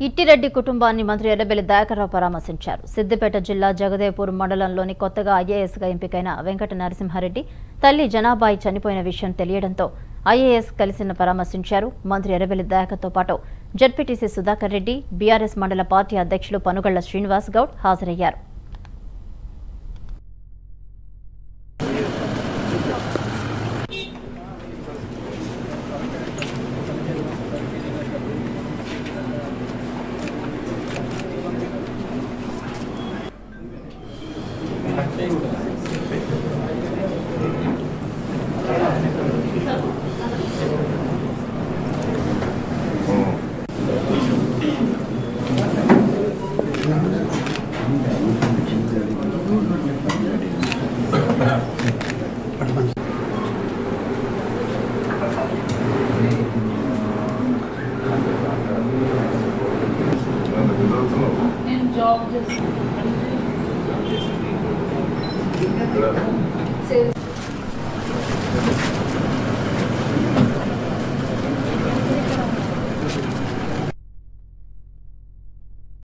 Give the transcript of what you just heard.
ఇట్టిరెడ్డి కుటుంబాన్ని మంత్రి ఎర్రబెల్లి దయాకర్రావు పరామర్శించారు సిద్దిపేట జిల్లా జగదేపూర్ మండలంలోని కొత్తగా ఐఏఎస్గా ఎంపికైన వెంకట నరసింహారెడ్డి తల్లి జనాబాయి చనిపోయిన విషయం తెలియడంతో ఐఏఎస్ కలిసిన పరామర్శించారు మంత్రి ఎర్రబెల్లి దయాకర్తో పాటు జడ్పీటీసీ సుధాకర్ రెడ్డి బీఆర్ఎస్ మండల పార్టీ అధ్యక్షులు పనుగళ్ల శ్రీనివాస్ గౌడ్ హాజరయ్యారు నేను జాబ్ చేస్తాను